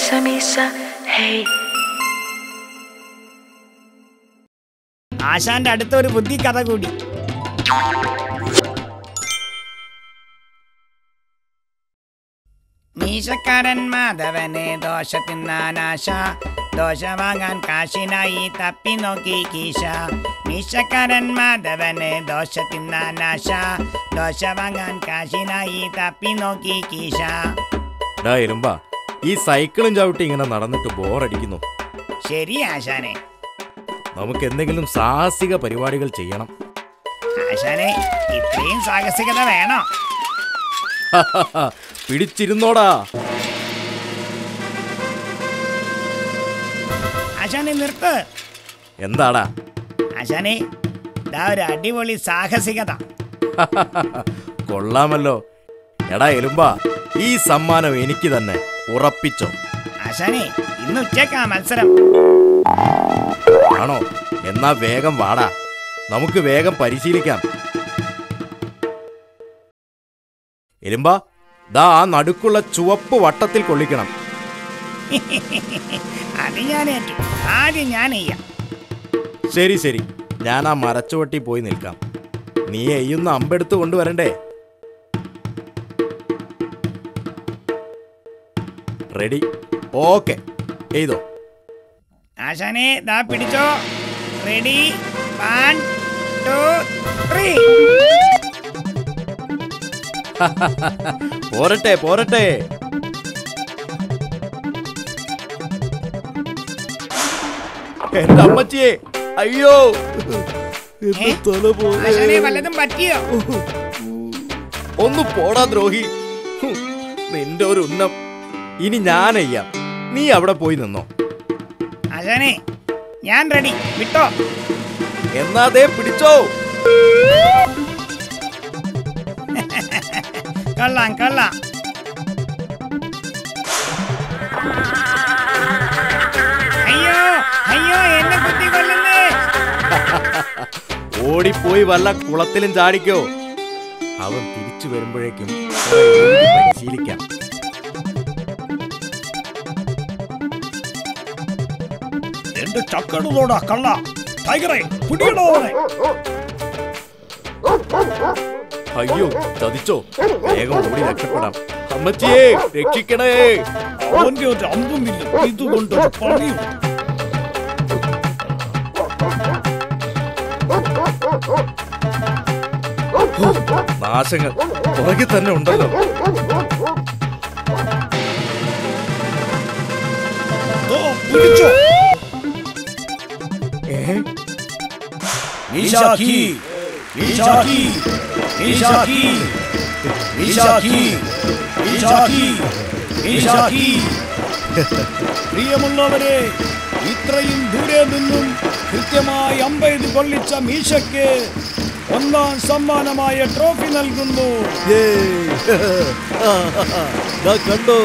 Misa, Misa, hey. ആശാന്റെ അടുത്തൊരു ബുദ്ധി കഥ കൂടി മീശക്കാരൻ മാധവനെ ദോശ തിന്നാനാശ ദോശ വാങ്ങാൻ കാശിനായി തപ്പി നോക്കി കീശ മീശക്കാരൻ മാധവനെ ദോശ തിന്നാനാശ ദോശ വാങ്ങാൻ കാശിനായി തപ്പി നോക്കി കീശ ഡാ എലുമ്പ ഈ സൈക്കിളും ചവിട്ടി ഇങ്ങനെ നടന്നിട്ട് ബോറടിക്കുന്നു ശരി ആശാനെ നമുക്ക് എന്തെങ്കിലും സാഹസിക പരിപാടികൾ ചെയ്യണം ആശാനെ ഇത്രയും സാഹസികത വേണോ പിടിച്ചിരുന്നോടാ ആശാനെ നിർത്ത് എന്താടാ ആശാനെ ഇതാ ഒരു അടിപൊളി സാഹസികത കൊള്ളാമല്ലോ എടാ എലുമ്പ ഈ സമ്മാനം എനിക്ക് തന്നെ ഉറപ്പിച്ചോ ആശാനെ ഇന്ന് ഉച്ചക്കാ മത്സരം ആണോ എന്നാ വേഗം വാടാ നമുക്ക് വേഗം പരിശീലിക്കാം എലുമ്പ ദാ ആ നടുക്കുള്ള ചുവപ്പ് വട്ടത്തിൽ കൊള്ളിക്കണം അത് ഞാൻ ഏറ്റു ആദ്യം ഞാൻ ചെയ്യാം ശരി ശരി ഞാൻ ആ മരച്ചുവട്ടി പോയി നിൽക്കാം നീ എയ്യുന്ന അമ്പെടുത്ത് കൊണ്ടുവരണ്ടേ റെഡി ഓക്കെ എയ്തോ ആശാനെ ദാ പിടിച്ചോ റെഡി വൺ ടു ത്രീ പോരട്ടെ പോരട്ടെ എന്റെ അമ്മച്ചിയെ അയ്യോ എന്റെ തല പോലെ. ആശാനെ വല്ലതും പറ്റിയോ ഒന്ന് പോടാ ദ്രോഹി ഹും, നിന്റെ ഒരു ഉന്നം ഇനി ഞാനെയ്യാം നീ അവിടെ പോയി നിന്നോ ആശാനെ ഞാൻ റെഡി വിട്ടോ എന്നാതേ പിടിച്ചോ കൊള്ളാം കൊള്ളാം അയ്യോ അയ്യോ എന്നെ കുത്തി കൊല്ലുന്നേ ഓടിപ്പോയി വല്ല കുളത്തിലും ചാടിക്കോ അവൻ തിരിച്ചു വരുമ്പോഴേക്കും കുറെ ഓടി പരിശീലിക്കാം എന്റെ ചക്കടുതോടാ കള്ള ടൈഗറെ പിടിയടോ അവനെ. അയ്യോ ചതിച്ചോ വേഗം ഓടി രക്ഷപ്പെടാം അമ്മച്ചിയെ രക്ഷിക്കണേ അവന്റെ ഒരു അമ്പുമില്ല ഇതുകൊണ്ടൊരു പണിയും നാശങ്ങൾ പുറകിൽ തന്നെ ഉണ്ടല്ലോ ദോ, പിടിച്ചോ ഏ? മീശാക്കി മീശാക്കി മീശാക്കി മീശാക്കി മീശാക്കി മീശാക്കി പ്രിയമുള്ളവരെ ഇത്രയും ദൂരെ നിന്നും കൃത്യമായി അമ്പെയ്ത് കൊള്ളിച്ച മീശയ്ക്ക് ഒന്നാം സമ്മാനമായ ട്രോഫി നൽകുന്നു ഏയ്. ദാ കണ്ടോ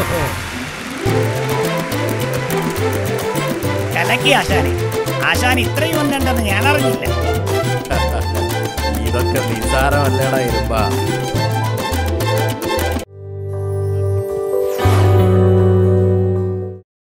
കലക്കി ആശാനെ ആശാൻ ഇത്രയും ഒന്നുണ്ടെന്ന് ഞാൻ അറിഞ്ഞില്ല ഇതൊക്കെ നിസ്സാരമല്ലടാ ഇരുമ്പ